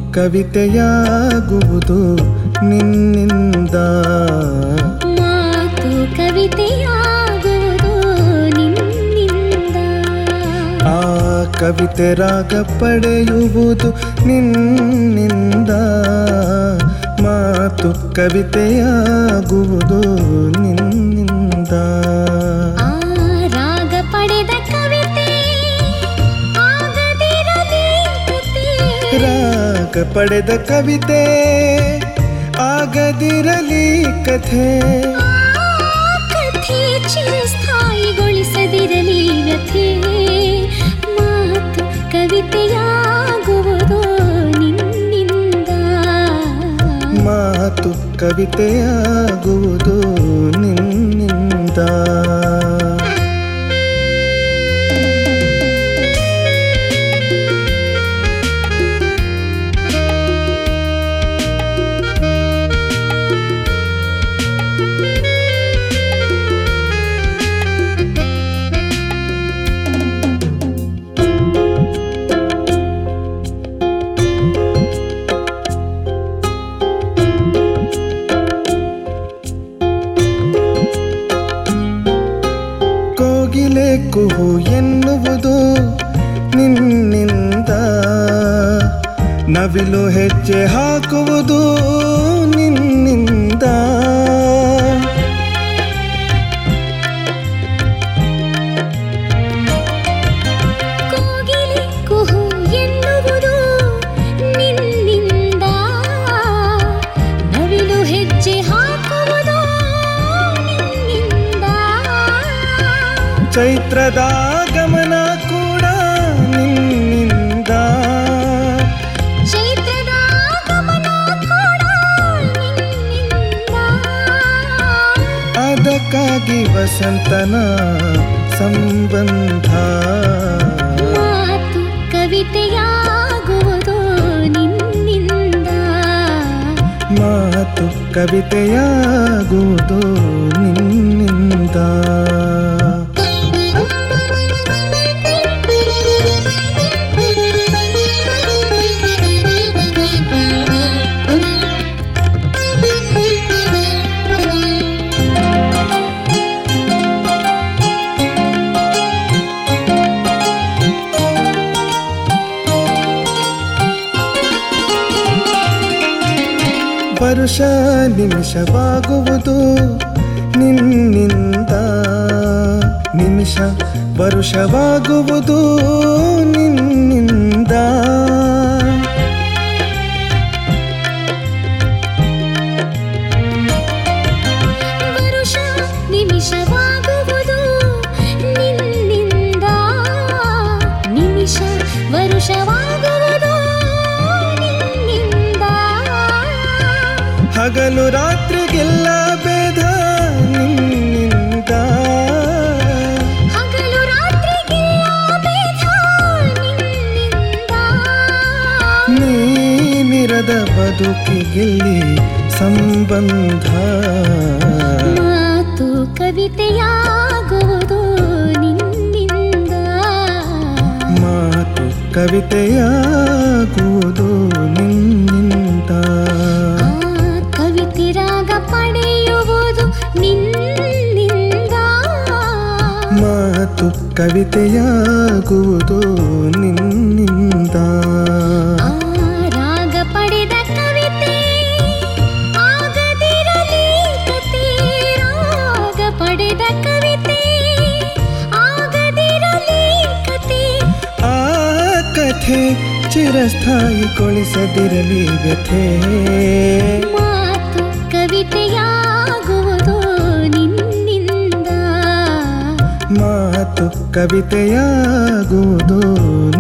ಕವಿತೆಯಾಗುವುದು ನಿನ್ನಿಂದ ಮಾತು ಕವಿತೆಯಾಗುವುದು ನಿನ್ನಿಂದ ಆ ಕವಿತೆ ರಾಗ ಪಡೆಯುವುದು ನಿನ್ನಿಂದ ಮಾತು ಕವಿತೆಯಾಗುವುದು ನಿನ್ನಿಂದ ಆ ರಾಗ ಪಡೆದ ಕವಿತೆ ಆಗದಿರಲಿ ಕತೆ. ರಾಗ ಪಡೆದ ಕವಿತೆ ಆಗದಿರಲಿ ಕಥೆ ಆ ಕಥೆ ಚಿರಸ್ಥಾಯಿಗೊಳಿಸದಿರಲಿ ವ್ಯಥೆ ಮಾತು ಕವಿತೆಯಾಗುವುದು ನಿನ್ನಿಂದ ಮಾತು ಕವಿತೆಯಾಗುವುದು ನಿನ್ನಿಂದ ಕೋಗಿಲೆ ಕುಹು ಎನ್ನುವುದು ನಿನ್ನಿಂದ ನವಿಲು ಹೆಜ್ಜೆ ಹಾಕುವುದು ನಿನ್ನಿಂದ ಕೋಗಿಲೆ ಕುಹು ಎನ್ನುವುದು ನಿನ್ನಿಂದ ನವಿಲು ಹೆಜ್ಜೆ ಹಾಕುವುದು ನಿನ್ನಿಂದ ಚೈತ್ರದ ಗಮನ ಕೂಡ ನಿನ್ನಿಂದ ಚೈತ್ರದ ಗಮನ ಕೂಡ ನಿನ್ನಿಂದ ಅದಕ್ಕಾಗಿ ವಸಂತನ ಸಂಬಂಧ ಮಾತು ಕವಿತೆಯಾಗುವುದು ನಿನ್ನಿಂದ ಮಾತು ಕವಿತೆಯಾಗುವುದು ನಿನ್ನಿಂದ ವರುಷ ನಿಮಿಷವಾಗುವುದು ನಿನ್ನಿಂದ ನಿಮಿಷ ವರುಷವಾಗುವುದು ನಿನ್ನಿಂದ ವರುಷ ನಿಮಿಷವಾಗುವುದು ನಿನ್ನಿಂದ ನಿಮಿಷ ವರುಷವಾಗುವುದು ನಿನ್ನಿಂದ ಹಗಲು ರಾತ್ರಿಗೆಲ್ಲ ಭೇದ ನಿನ್ನಿಂದ ಹಗಲು ರಾತ್ರಿಗಿಲ್ಲ ಭೇದ ನಿನ್ನಿಂದ ನೀನಿರದ ಬದುಕಿಗಿಲ್ಲಿ ಸಂಬಂಧ ಮಾತು ಕವಿತೆಯಾಗುವುದು ನಿನ್ನಿಂದ ಮಾತು ಕವಿತೆಯಾಗುವುದು ನಿನ್ನಿಂದ ಆ ಕವಿತೆ ರಾಗ ಪಡೆಯುವುದು ನಿನ್ನಿಂದ ಮಾತು ಕವಿತೆಯಾಗುವುದು ನಿನ್ನಿಂದ ಆ ರಾಗ ಪಡೆದ ಕವಿತೆ ಆಗದಿರಲಿ ಕತೆ ರಾಗ ಪಡೆದ ಕವಿತೆ ಆಗದಿರಲಿ ಕತೆ ಆ ಕಥೆ ಚಿರಸ್ಥಾಯಿಗೊಳಿಸದಿರಲಿ ವ್ಯಥೆ ಮಾತು ಕವಿತೆಯಾಗುವುದು ನಿನ್ನಿಂದ ಮಾತು ಕವಿತೆಯಾಗುವುದು